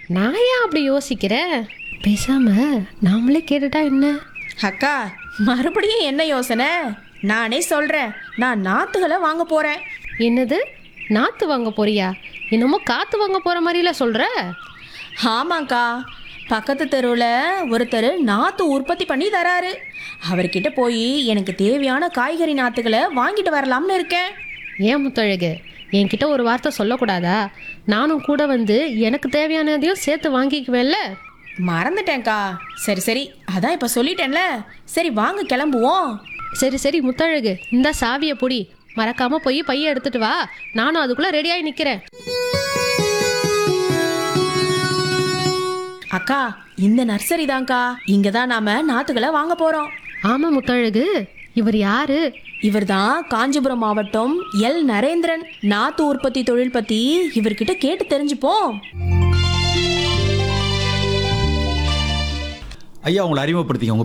நான் ஏன் அப்படி யோசிக்கிறேன் பேசாம நாமளே கேட்டுட்டா என்ன அக்கா மறுபடியும் என்ன யோசனை நானே சொல்றேன் நான் நாத்துகளை வாங்க போறேன் என்னது நாத்து வாங்க போறியா என்னமோ காத்து வாங்க போற மாதிரில சொல்ற ஆமாக்கா பக்கத்து தெருவில் ஒருத்தர் நாத்து உற்பத்தி பண்ணி தராரு அவர்கிட்ட போய் எனக்கு தேவையான காய்கறி நாத்துகளை வாங்கிட்டு வரலாம்னு இருக்கேன் ஏன் முத்தழகு என்கிட்ட ஒரு வார்த்தை சொல்லக்கூடாதா நானும் கூட வந்து எனக்கு தேவையானதையும் சேர்த்து வாங்கிக்குவேன்ல மறந்துட்டேன்க்கா சரி சரி அதான் இப்போ சொல்லிட்டேன்ல சரி வாங்க கிளம்புவோம் சரி சரி முத்தழகு இந்த சாவியை பொடி மறக்காம போய் பைய எடுத்துட்டு வா நானும் அதுக்குள்ள ரெடியாகி நிக்கிறேன் அக்கா இந்த நர்சரி தான்க்கா இங்கே தான் நாம நாத்துகளை வாங்க போகிறோம் ஆமா முத்தழகு இவர் யாரு இவர்தான் காஞ்சிபுரம் மாவட்டம் எல் நரேந்திரன் நாத்து உற்பத்தி தொழில் பத்தி இவர்கிட்ட கேட்டு தெரிஞ்சுப்போம் ஐயா உங்களை அறிமுகப்படுத்திங்க உங்க